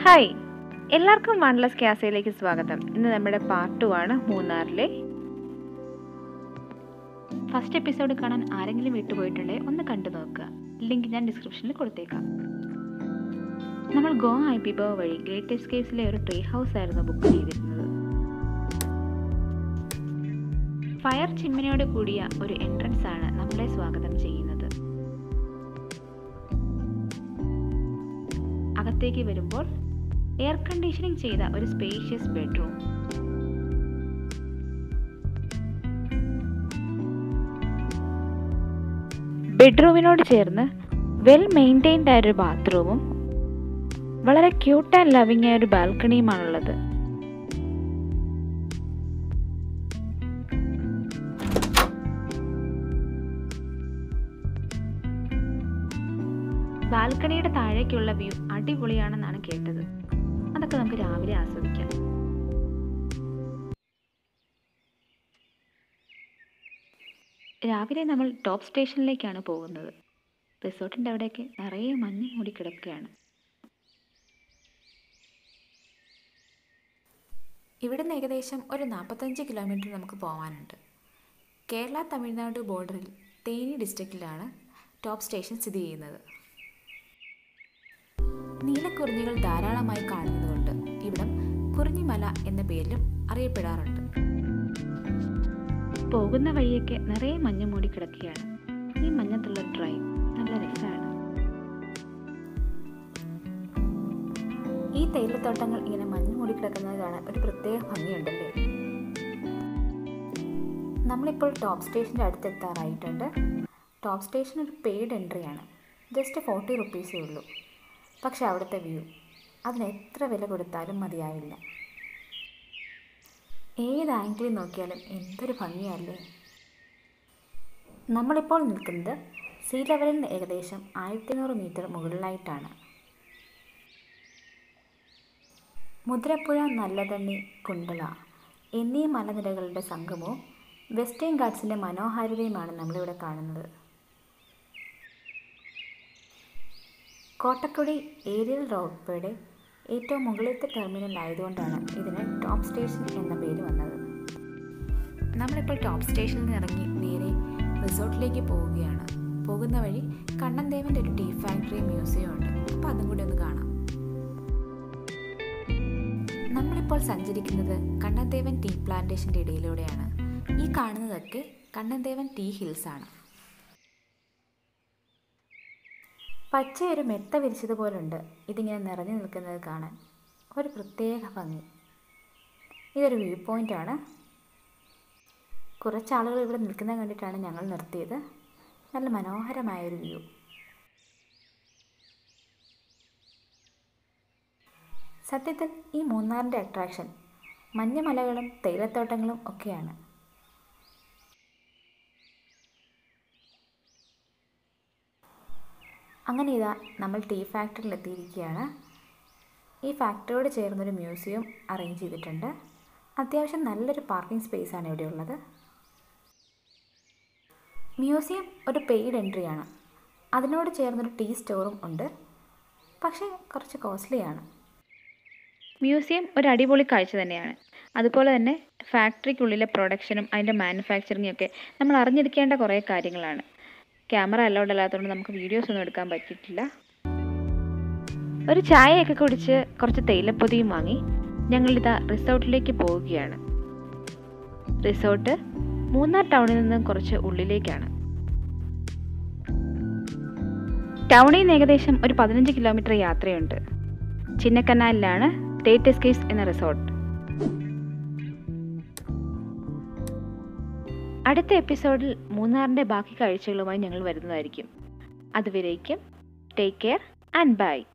hi എല്ലാവർക്കും വൺലെസ് ക്യാസയിലേക്ക് സ്വാഗതം ഇന്ന് നമ്മുടെ പാർട്ട് ടു ആണ് മൂന്നാറിലെ ഫസ്റ്റ് എപ്പിസോഡ് കാണാൻ ആരെങ്കിലും വിട്ടുപോയിട്ടുണ്ടെങ്കിൽ ഒന്ന് കണ്ടു നോക്കുക ലിങ്ക് ഞാൻ ഡിസ്ക്രിപ്ഷനിൽ കൊടുത്തേക്കാം നമ്മൾ ഗോ ഐബിബോ വഴി ഗ്രേറ്റ് എസ്കേപ്സിലെ ഒരു ട്രീ ഹൗസ് ആയിരുന്നു ബുക്ക് ചെയ്തിരുന്നത് ഫയർ ചിമ്മിനിയോട് കൂടിയ ഒരു എൻട്രൻസ് ആണ് നമ്മളെ സ്വാഗതം ചെയ്യുന്നത് അകത്തേക്ക് വരുമ്പോൾ എയർ കണ്ടീഷനിങ് ചെയ്ത ഒരു സ്പേഷ്യസ് ബെഡ്റൂം ബെഡ്റൂമിനോട് ചേർന്ന് വെൽ മെയിൻറ്റൈൻഡ് ആയ ഒരു ബാത്റൂമും വളരെ ക്യൂട്ട് ആൻഡ് ലവിങ് ആയ ഒരു ബാൽക്കണിയുമാണുള്ളത് ബാൽക്കണിയുടെ താഴേക്കുള്ള വ്യൂ അടിപൊളിയാണെന്നാണ് കേട്ടത് അതൊക്കെ നമുക്ക് രാവിലെ ആസ്വദിക്കാം രാവിലെ നമ്മൾ ടോപ്പ് സ്റ്റേഷനിലേക്കാണ് പോകുന്നത് റിസോർട്ടിൻ്റെ അവിടെയൊക്കെ നിറയെ മഞ്ഞ് മൂടി കിടക്കുകയാണ് ഇവിടുന്ന് ഏകദേശം ഒരു നാൽപ്പത്തഞ്ച് കിലോമീറ്റർ നമുക്ക് പോകാനുണ്ട് കേരള തമിഴ്നാട് ബോർഡറിൽ തേനി ഡിസ്ട്രിക്റ്റിലാണ് ടോപ്പ് സ്റ്റേഷൻ സ്ഥിതി ചെയ്യുന്നത് നീലക്കുറിഞ്ഞികൾ ധാരാളമായി കാണുന്നതുകൊണ്ട് ഇവിടം കുറിഞ്ഞിമല എന്ന പേരിലും അറിയപ്പെടാറുണ്ട് പോകുന്ന വഴിയൊക്കെ നിറയെ മഞ്ഞ് മൂടി കിടക്കുകയാണ് ഈ മഞ്ഞത്തുള്ള ഡ്രൈവ് നല്ല രസമാണ് ഈ തേയിലത്തോട്ടങ്ങൾ ഇങ്ങനെ മഞ്ഞ് മൂടി കിടക്കുന്നത് കാണാൻ ഒരു പ്രത്യേക ഭംഗിയുണ്ടല്ലേ നമ്മളിപ്പോൾ ടോപ്പ് സ്റ്റേഷൻ്റെ അടുത്തെത്താറായിട്ടുണ്ട് ടോപ്പ് സ്റ്റേഷൻ ഒരു പെയ്ഡ് എൻട്രിയാണ് ജസ്റ്റ് ഫോർട്ടി റുപ്പീസേ ഉള്ളൂ പക്ഷെ അവിടുത്തെ വ്യൂ അതിന് എത്ര വില കൊടുത്താലും മതിയാവില്ല ഏത് ആംഗിളിൽ നോക്കിയാലും എന്തൊരു ഭംഗിയല്ലേ നമ്മളിപ്പോൾ നിൽക്കുന്നത് സീ ലെവലിൽ നിന്ന് ഏകദേശം ആയിരത്തി അഞ്ഞൂറ് മീറ്റർ മുകളിലായിട്ടാണ് മുദ്രപ്പുഴ നല്ലതണ്ണി കുണ്ടള എന്നീ മലനിരകളുടെ സംഗമവും വെസ്റ്റേൺ ഗാർഡ്സിൻ്റെ മനോഹാരിതയുമാണ് നമ്മളിവിടെ കാണുന്നത് കോട്ടക്കുടി ഏരിയൽ റോഡ്വേയുടെ ഏറ്റവും മുകളിലത്തെ ടെർമിനൽ ആയതുകൊണ്ടാണ് ഇതിന് ടോപ്പ് സ്റ്റേഷൻ എന്ന പേര് വന്നത് നമ്മളിപ്പോൾ ടോപ്പ് സ്റ്റേഷനിൽ നിന്ന് ഇറങ്ങി നേരെ റിസോർട്ടിലേക്ക് പോവുകയാണ് പോകുന്ന വഴി കണ്ണൻദേവൻ്റെ ഒരു ടീ ഫാക്ടറി മ്യൂസിയം ഉണ്ട് അപ്പോൾ അതും കൂടി ഒന്ന് കാണാം നമ്മളിപ്പോൾ സഞ്ചരിക്കുന്നത് കണ്ണൻദേവൻ ടീ പ്ലാന്റേഷൻ്റെ ഇടയിലൂടെയാണ് ഈ കാണുന്നതൊക്കെ കണ്ണൻദേവൻ ടീ ഹിൽസ് ആണ് പച്ച ഒരു മെത്ത വിരിച്ചതുപോലുണ്ട് ഇതിങ്ങനെ നിറഞ്ഞു നിൽക്കുന്നത് കാണാൻ ഒരു പ്രത്യേക ഭംഗി ഇതൊരു വ്യൂ പോയിൻ്റ് ആണ് കുറച്ച് ആളുകൾ ഇവിടെ നിൽക്കുന്നത് കണ്ടിട്ടാണ് ഞങ്ങൾ നിർത്തിയത് നല്ല മനോഹരമായൊരു വ്യൂ സത്യത്തിൽ ഈ മൂന്നാറിൻ്റെ അട്രാക്ഷൻ മഞ്ഞമലകളും തേയിലത്തോട്ടങ്ങളും ഒക്കെയാണ് അങ്ങനെ ഇതാ നമ്മൾ ടീ ഫാക്ടറിയിൽ എത്തിയിരിക്കുകയാണ് ഈ ഫാക്ടറിയോട് ചേർന്നൊരു മ്യൂസിയം അറേഞ്ച് ചെയ്തിട്ടുണ്ട് അത്യാവശ്യം നല്ലൊരു പാർക്കിംഗ് സ്പേസാണ് ഇവിടെ ഉള്ളത് മ്യൂസിയം ഒരു പെയ്ഡ് എൻട്രിയാണ് അതിനോട് ചേർന്നൊരു ടീ സ്റ്റോറും ഉണ്ട് പക്ഷേ കുറച്ച് കോസ്റ്റ്ലിയാണ് മ്യൂസിയം ഒരു അടിപൊളി കാഴ്ച തന്നെയാണ് അതുപോലെ തന്നെ ഫാക്ടറിക്കുള്ളിലെ പ്രൊഡക്ഷനും അതിൻ്റെ മാനുഫാക്ചറിങ്ങും ഒക്കെ നമ്മൾ അറിഞ്ഞിരിക്കേണ്ട കുറേ കാര്യങ്ങളാണ് ക്യാമറ അലൗഡ് അല്ലാത്തതുകൊണ്ട് നമുക്ക് വീഡിയോസ് ഒന്നും എടുക്കാൻ പറ്റിയിട്ടില്ല ഒരു ചായയൊക്കെ കുടിച്ച് കുറച്ച് തേയിലപ്പൊതിയും വാങ്ങി ഞങ്ങളിതാ റിസോർട്ടിലേക്ക് പോവുകയാണ് റിസോർട്ട് മൂന്നാർ ടൗണിൽ നിന്നും കുറച്ച് ഉള്ളിലേക്കാണ് ടൗണിൽ നിന്ന് ഏകദേശം ഒരു പതിനഞ്ച് കിലോമീറ്റർ യാത്രയുണ്ട് ചിന്നക്കനാലിലാണ് തേറ്റ് എസ്കേപ്സ് എന്ന റിസോർട്ട് അടുത്ത എപ്പിസോഡിൽ മൂന്നാറിൻ്റെ ബാക്കി കാഴ്ചകളുമായി ഞങ്ങൾ വരുന്നതായിരിക്കും അതുവരേക്കും ടേക്ക് കെയർ ആൻഡ് ബൈ